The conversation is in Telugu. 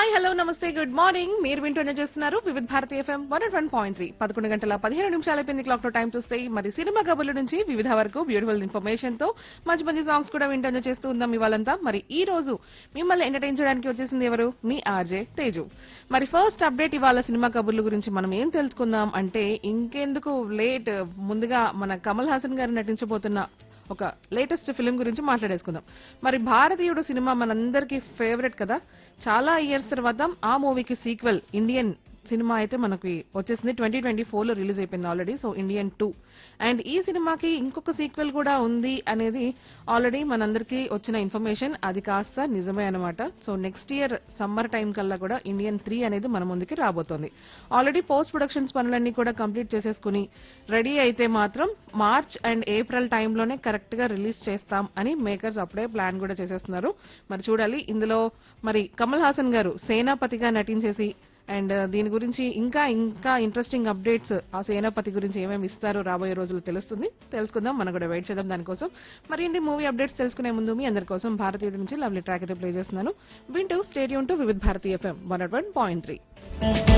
హాయ్ హలో నమస్తే గుడ్ మార్నింగ్ మీరు వింటూనే చేస్తున్నారు Vividh Bharati FM one one point three పదకొండు గంటల పదిహేను నిమిషాలు అయిపోయింది క్లాక్ లో టైం చూస్తే మరి సినిమా కబుర్ల నుంచి వివిధ వరకు బ్యూటిఫుల్ ఇన్ఫర్మేషన్ తో మంచి మంచి సాంగ్స్ కూడా వింటూనే చేస్తూ ఉందాం ఇవాళంతా మరి ఈ రోజు మిమ్మల్ని ఎంటర్టైన్ చేయడానికి వచ్చేసింది ఎవరు మీ ఆర్జే తేజు మరి ఫస్ట్ అప్డేట్ ఇవాళ సినిమా కబుర్ల గురించి మనం ఏం తెలుసుకుందాం అంటే ఇంకెందుకు లేట్ ముందుగా మన కమల్ హాసన్ గారు నటించబోతున్న ఒక లేటెస్ట్ ఫిలిం గురించి మాట్లాడేసుకుందాం మరి భారతీయుడు సినిమా మనందరికీ ఫేవరెట్ కదా చాలా ఇయర్స్ తర్వాత ఆ మూవీకి సీక్వెల్ ఇండియన్ సినిమా అయితే మనకి వచ్చేసింది ట్వంటీ ట్వంటీ ఫోర్ లో రిలీజ్ అయిపోయింది already so Indian two and ఈ సినిమాకి ఇంకొక సీక్వెల్ కూడా ఉంది అనేది ఆల్రెడీ మనందరికీ వచ్చిన ఇన్ఫర్మేషన్ అది కాస్త నిజమే అనమాట so next year summer time కల్లా కూడా ఇండియన్ త్రీ అనేది మన ముందుకి రాబోతోంది ఆల్రెడీ పోస్ట్ ప్రొడక్షన్స్ పనులన్నీ కూడా కంప్లీట్ చేసేసుకుని రెడీ అయితే మాత్రం మార్చ్ అండ్ ఏప్రిల్ టైంలోనే కరెక్ట్ గా రిలీజ్ చేస్తాం అని మేకర్స్ అప్పుడే ప్లాన్ కూడా చేసేస్తున్నారు మరి చూడాలి ఇందులో మరి కమల్ హాసన్ గారు సేనాపతిగా నటించేసి అండ్ దీని గురించి ఇంకా ఇంకా ఇంట్రెస్టింగ్ అప్డేట్స్ ఆ సేనాపతి గురించి ఏమేమి ఇస్తారో రాబోయే రోజుల్లో తెలుస్తుంది తెలుసుకుందాం మనం కూడా వెయిట్ చేద్దాం దానికోసం మరి ఏంటి మూవీ అప్డేట్స్ తెలుసుకునే ముందు మీ అందరి కోసం భారతీయుడి నుంచి లవ్లీ ట్రాక్ అయితే ప్లే చేస్తున్నాను వింటూ stay tuned to Vividh Bharati FM one point three